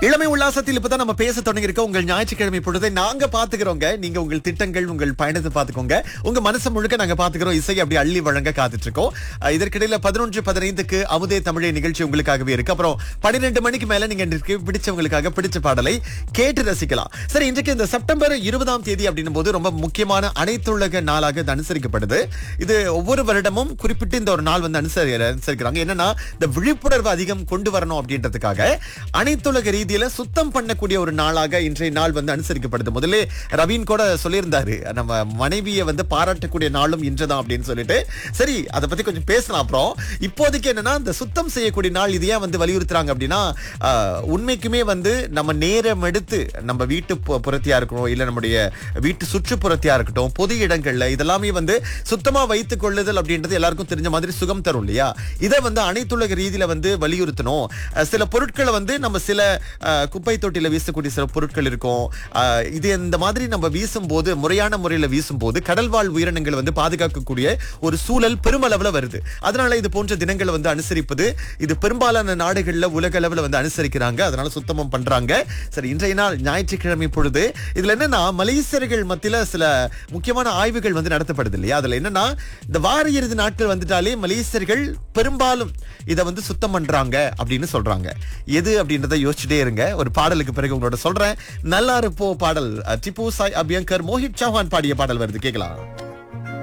இளமை உல்லாசத்தில் இப்பதான் நம்ம பேச தொடங்கி இருக்கோம் உங்கள் ஞாயிற்றுக்கிழமை பொழுதை நாங்க பாத்துக்கிறோங்க நீங்க உங்கள் திட்டங்கள் உங்கள் பயணத்தை பாத்துக்கோங்க உங்க மனசு முழுக்க நாங்க பாத்துக்கிறோம் இசை அப்படி அள்ளி வழங்க காத்துட்டு இருக்கோம் அஹ் இதற்கிடையில பதினொன்று பதினைந்துக்கு அமுதே தமிழை நிகழ்ச்சி உங்களுக்காகவே இருக்கு அப்புறம் பன்னிரெண்டு மணிக்கு மேல நீங்க இன்றைக்கு பிடிச்சவங்களுக்காக பிடிச்ச பாடலை கேட்டு ரசிக்கலாம் சரி இன்றைக்கு இந்த செப்டம்பர் இருபதாம் தேதி அப்படின்னும் போது ரொம்ப முக்கியமான அனைத்துலக நாளாக இது அனுசரிக்கப்படுது இது ஒவ்வொரு வருடமும் குறிப்பிட்டு இந்த ஒரு நாள் வந்து அனுசரி அனுசரிக்கிறாங்க என்னன்னா இந்த விழிப்புணர்வு அதிகம் கொண்டு வரணும் அப்படின்றதுக்காக அனைத்துலக ரீதியில சுத்தம் பண்ணக்கூடிய ஒரு நாளாக இன்றைய நாள் வந்து அனுசரிக்கப்படுது முதல்ல ரவீன் கூட சொல்லியிருந்தாரு நம்ம மனைவியை வந்து பாராட்டக்கூடிய நாளும் இன்றுதான் அப்படின்னு சொல்லிட்டு சரி அதை பத்தி கொஞ்சம் பேசலாம் அப்புறம் இப்போதைக்கு என்னன்னா இந்த சுத்தம் செய்யக்கூடிய நாள் இது ஏன் வந்து வலியுறுத்துறாங்க அப்படின்னா ஆஹ், உண்மைக்குமே வந்து நம்ம நேரம் எடுத்து நம்ம வீட்டு பு- புறத்தியா இருக்கணும் இல்ல நம்முடைய வீட்டு சுற்றுப்புறத்தியா இருக்கட்டும் பொது இடங்கள்ல இதெல்லாமே வந்து சுத்தமா வைத்துக் கொள்ளுதல் அப்படின்றது எல்லாருக்கும் தெரிஞ்ச மாதிரி சுகம் தரும் இல்லையா இதை வந்து அனைத்துலக ரீதியில வந்து வலியுறுத்தணும் அஹ் சில பொருட்களை வந்து நம்ம சில அஹ், குப்பை தொட்டியில வீசக்கூடிய சில பொருட்கள் இருக்கும் அஹ், இது இந்த மாதிரி நம்ம வீசும்போது முறையான முறையில வீசும்போது கடல்வாழ் உயிரினங்களை வந்து பாதுகாக்கக்கூடிய ஒரு சூழல் பெருமளவுல வருது அதனால இது போன்ற தினங்களை வந்து அனுசரிப்பது இது பெரும்பாலான நாடுகள்ல உலக அளவுல வந்து அனுசரிக்கிறாங்க அதனால சுத்தமும் பண்றாங்க சரி இன்றைய நாள் ஞாயிற்றுக்கிழமை பொழுது இதுல என்னன்னா மலேசியர்கள் மத்தியில சில முக்கியமான ஆய்வுகள் வந்து நடத்தப்படுது இல்லையா அதுல என்னன்னா இந்த வார இறுதி நாட்கள் வந்துட்டாலே மலேசியர்கள் பெரும்பாலும் இதை வந்து சுத்தம் பண்றாங்க அப்படின்னு சொல்றாங்க எது அப்படின்றத யோசிச்சுட்டே இருங்க ஒரு பாடலுக்கு பிறகு உங்களோட சொல்றேன் நல்லா இருப்போ பாடல் அஹ், டிப்பு சாய் அபியங்கர் மோஹித் சௌஹான் பாடிய பாடல் வருது கேட்கலாம்